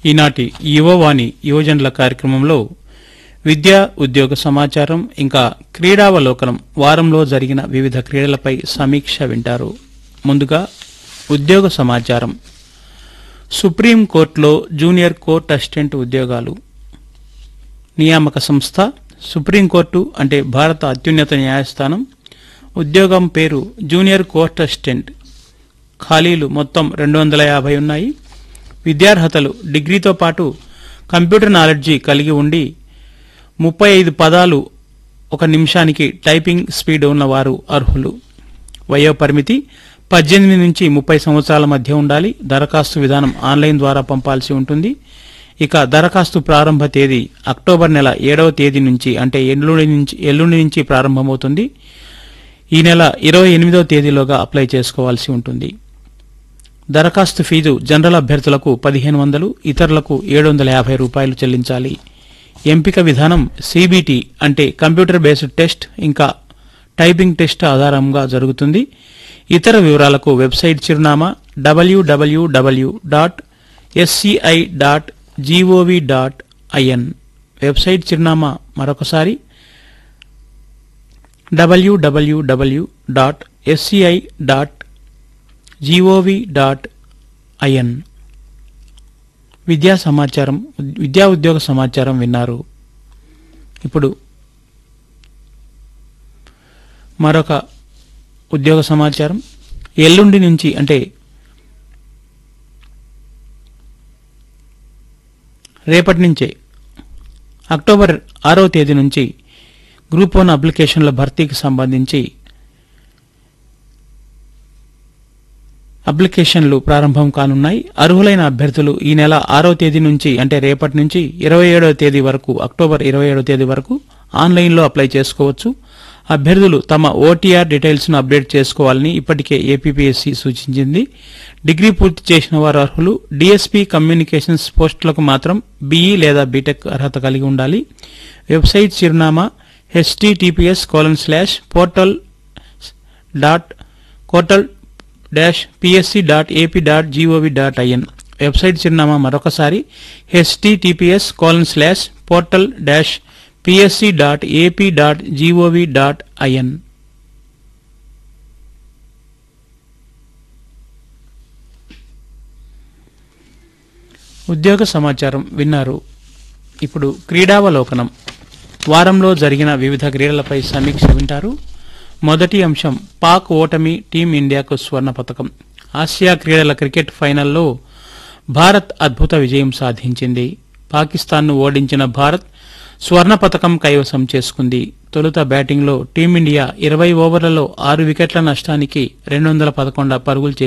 ఈనాటి యువవాణి యువజనుల కార్యక్రమంలో విద్యా ఉద్యోగ సమాచారం ఇంకా క్రీడావలోకనం వారంలో జరిగిన వివిధ క్రీడలపై సమీక్ష వింటారు ముందుగా ఉద్యోగ సమాచారం సుప్రీంకోర్టులో జూనియర్ కోర్ట్ అసిస్టెంట్ ఉద్యోగాలు నియామక సంస్థ సుప్రీంకోర్టు అంటే భారత అత్యున్నత న్యాయస్థానం ఉద్యోగం పేరు జూనియర్ కోర్ట్ అసిస్టెంట్ ఖాళీలు మొత్తం రెండు వందల యాభై ఉన్నాయి విద్యార్హతలు డిగ్రీతో పాటు కంప్యూటర్ నాలెడ్జి కలిగి ఉండి ముప్పై ఐదు పదాలు ఒక నిమిషానికి టైపింగ్ స్పీడ్ ఉన్నవారు అర్హులు వయోపరిమితి పద్దెనిమిది నుంచి ముప్పై సంవత్సరాల మధ్య ఉండాలి దరఖాస్తు విధానం ఆన్లైన్ ద్వారా పంపాల్సి ఉంటుంది ఇక దరఖాస్తు ప్రారంభ తేదీ అక్టోబర్ నెల ఏడవ తేదీ నుంచి అంటే ఎల్లుండి నుంచి ఎల్లుండి నుంచి ప్రారంభమవుతుంది ఈ నెల ఇరవై ఎనిమిదవ తేదీలోగా అప్లై చేసుకోవాల్సి ఉంటుంది దరఖాస్తు ఫీజు జనరల్ అభ్యర్థులకు పదిహేను వందలు ఇతరులకు ఏడు వందల యాభై రూపాయలు చెల్లించాలి ఎంపిక విధానం సిబిటి అంటే కంప్యూటర్ బేస్డ్ టెస్ట్ ఇంకా టైపింగ్ టెస్ట్ ఆధారంగా జరుగుతుంది ఇతర వివరాలకు వెబ్సైట్ చిరునామా WWW dot SCI dot GOV dot IN website చిరునామా మరొకసారి WWW dot SCI dot GOV dot IN విద్యా సమాచారం విద్యా ఉద్యోగ సమాచారం విన్నారు ఇప్పుడు మరొక ఉద్యోగ సమాచారం ఎల్లుండి నుంచి అంటే రేపటి నుంచే అక్టోబర్ ఆరవ తేదీ నుంచి గ్రూప్ వన్ అప్లికేషన్ల భర్తీకి సంబంధించి అప్లికేషన్లు ప్రారంభం కానున్నాయి అర్హులైన అభ్యర్థులు ఈ నెల ఆరో తేదీ నుంచి అంటే రేపటి నుంచి ఇరవై ఏడవ తేదీ వరకు అక్టోబర్ ఇరవై ఏడవ తేదీ వరకు ఆన్లైన్లో అప్లై చేసుకోవచ్చు అభ్యర్థులు తమ ఓటీఆర్ డీటెయిల్స్ ను అప్డేట్ చేసుకోవాలని ఇప్పటికే ఏపీపీఎస్సీ సూచించింది డిగ్రీ పూర్తి చేసిన వారు అర్హులు డిఎస్పీ కమ్యూనికేషన్స్ పోస్టులకు మాత్రం బీఈ లేదా బీటెక్ అర్హత కలిగి ఉండాలి వెబ్సైట్ చిరునామా HTTPS colon slash portal dot portal dash PSC dot AP dot GOV dot IN website చిరునామా మరొకసారి HTTPS colon slash portal dash PSC dot AP dot GOV dot IN ఉద్యోగ సమాచారం విన్నారు ఇప్పుడు క్రీడావలోకనం వారంలో జరిగిన వివిధ క్రీడలపై సమీక్ష వింటారు మొదటి అంశం పాక్ ఓటమి టీమిండియాకు స్వర్ణ పతకం ఆసియా క్రీడల క్రికెట్ ఫైనల్లో భారత్ అద్భుత విజయం సాధించింది పాకిస్తాన్ను ఓడించిన భారత్ స్వర్ణ పతకం కైవసం చేసుకుంది తొలుత బ్యాటింగ్లో టీమిండియా ఇరవై ఓవర్లలో ఆరు వికెట్ల నష్టానికి రెండు వందల పదకొండు పరుగులు చేసింది